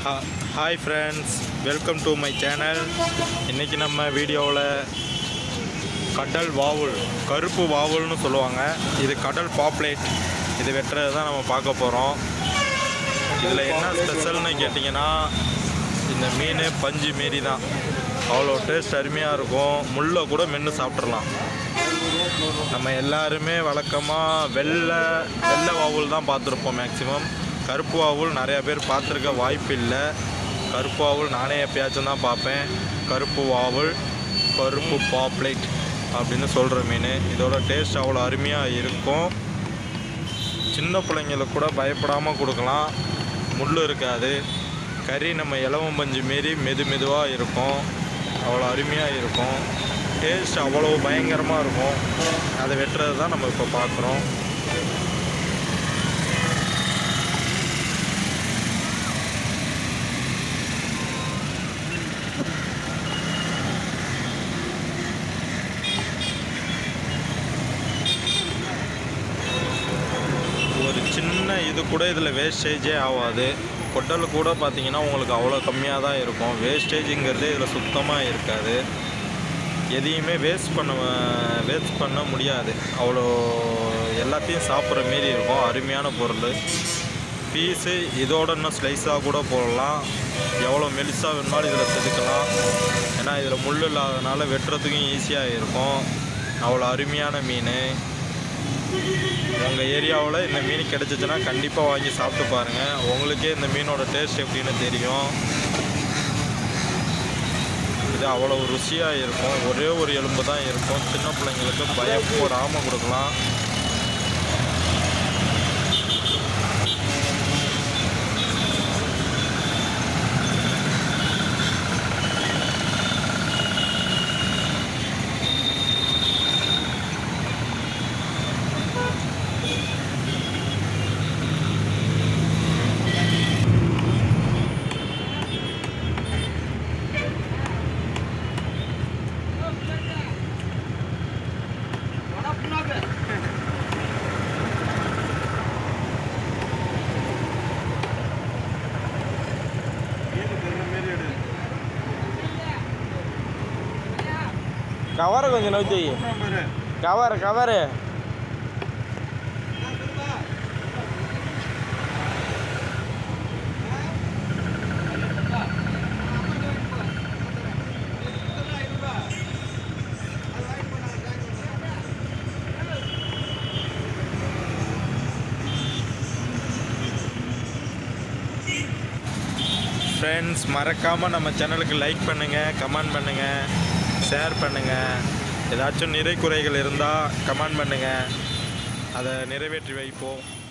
hi friends welcome to my channel இன்றைக்கி நம்ம வீடியோவில் கடல் வாவுல் கருப்பு வாவுல்னு சொல்லுவாங்க இது கடல் பாப்லேட் இது வெட்டுறது தான் நம்ம பார்க்க போகிறோம் இதில் என்ன ஸ்பெஷல்னு கேட்டிங்கன்னா இந்த மீன் பஞ்சு மாரி தான் அவ்வளோ டேஸ்ட் அருமையாக இருக்கும் முள்ளை கூட மென்று சாப்பிட்றலாம் நம்ம எல்லாருமே வழக்கமாக வெள்ளை வெள்ளை வாவுல் தான் பார்த்துருப்போம் மேக்ஸிமம் கருப்பு வாவுல் நிறையா பேர் பார்த்துருக்க வாய்ப்பு இல்லை கருப்பு வாவுல் நானே எப்பயாச்சும் தான் பார்ப்பேன் கருப்பு வாவுல் கருப்பு பாப்லேட் அப்படின்னு சொல்கிற மீன் இதோட டேஸ்ட் அவ்வளோ அருமையாக இருக்கும் சின்ன பிள்ளைங்களுக்கு கூட பயப்படாமல் கொடுக்கலாம் முள் இருக்காது கறி நம்ம இலவம் பஞ்சு மாரி மெது மெதுவாக இருக்கும் அவ்வளோ அருமையாக இருக்கும் டேஸ்ட் அவ்வளோ பயங்கரமாக இருக்கும் அதை வெட்டுறது தான் நம்ம இப்போ பார்க்குறோம் ஒரு சின்ன இது கூட இதில் வேஸ்டேஜே ஆகாது கொட்டல் கூட பார்த்தீங்கன்னா உங்களுக்கு அவ்வளோ கம்மியாக தான் இருக்கும் வேஸ்டேஜுங்கிறதே இதில் சுத்தமாக இருக்காது எதையுமே வேஸ்ட் பண்ண வேஸ்ட் பண்ண முடியாது அவ்வளோ எல்லாத்தையும் சாப்பிட்ற மாரி இருக்கும் அருமையான பொருள் பீஸு இதோட இன்னும் ஸ்லைஸாக கூட போடலாம் எவ்வளோ மெலிசாக வேணுமாலும் இதில் செதுக்கலாம் ஏன்னா இதில் முள் இல்லாதனால வெட்டுறதுக்கும் ஈஸியாக இருக்கும் அவ்வளோ அருமையான மீன் உங்கள் ஏரியாவில் இந்த மீன் கிடச்சிச்சின்னா கண்டிப்பாக வாங்கி சாப்பிட்டு பாருங்கள் உங்களுக்கே இந்த மீனோட டேஸ்ட் எப்படின்னு தெரியும் இது அவ்வளோ ருசியாக இருக்கும் ஒரே ஒரு எலும்பு தான் இருக்கும் சின்ன பிள்ளைங்களுக்கு பயப்படாமல் கொடுக்கலாம் கவரை கொஞ்சம் நோக்கி கவர் கவரு ஃப்ரெண்ட்ஸ் மறக்காமல் நம்ம சேனலுக்கு லைக் பண்ணுங்கள் கமெண்ட் பண்ணுங்கள் ஷேர் பண்ணுங்கள் ஏதாச்சும் நிறை குறைகள் இருந்தால் கமெண்ட் பண்ணுங்கள் அதை நிறைவேற்றி வைப்போம்